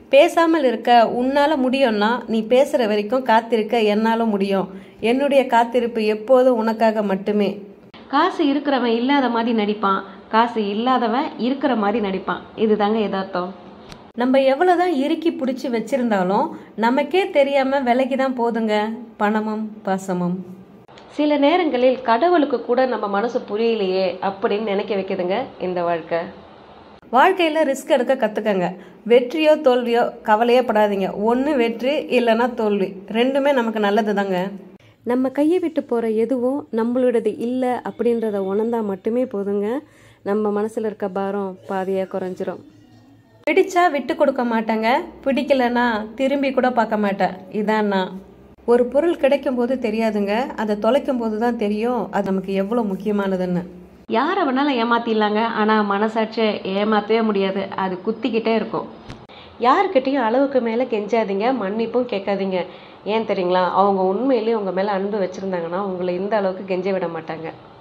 பேசாமல் இருக்க உன்னால் முடியும்னா நீ பேசுகிற வரைக்கும் காத்திருக்க என்னால் முடியும் என்னுடைய காத்திருப்பு எப்போதும் உனக்காக மட்டுமே காசு இருக்கிறவன் இல்லாத மாதிரி நடிப்பான் காசு இல்லாதவன் இருக்கிற மாதிரி நடிப்பான் இதுதாங்க யதார்த்தம் நம்ம எவ்வளோதான் இறுக்கி பிடிச்சி வச்சிருந்தாலும் நமக்கே தெரியாமல் விலைக்கு தான் போதுங்க பணமும் பாசமும் சில நேரங்களில் கடவுளுக்கு கூட நம்ம மனசு புரியலையே அப்படின்னு நினைக்க வைக்குதுங்க இந்த வாழ்க்கை வாழ்க்கையில் ரிஸ்க் எடுக்க கற்றுக்கங்க வெற்றியோ தோல்வியோ கவலையே படாதீங்க ஒன்று வெற்றி இல்லைன்னா தோல்வி ரெண்டுமே நமக்கு நல்லது தாங்க நம்ம கையை விட்டு போகிற எதுவும் நம்மளோடது இல்லை அப்படின்றத உணர்ந்தா மட்டுமே போதுங்க நம்ம மனசில் இருக்க பாரம் பாதியாக குறைஞ்சிரும் பிடிச்சா விட்டு கொடுக்க மாட்டேங்க பிடிக்கலனா திரும்பி கூட பார்க்க மாட்டேன் இதான் நான் ஒரு பொருள் கிடைக்கும் போது தெரியாதுங்க அதை தொலைக்கும் போது தான் தெரியும் அது நமக்கு எவ்வளோ முக்கியமானதுன்னு யாரை வேணாலும் ஏமாத்திடலாங்க ஆனால் மனசாட்சியை ஏமாற்றவே முடியாது அது குத்திக்கிட்டே இருக்கும் யார்கிட்டயும் அளவுக்கு மேலே கெஞ்சாதீங்க மன்னிப்பும் கேட்காதீங்க ஏன் தெரியுங்களா அவங்க உண்மையிலேயே உங்கள் மேலே அன்பு வச்சுருந்தாங்கன்னா உங்களை இந்த அளவுக்கு கெஞ்ச விட மாட்டாங்க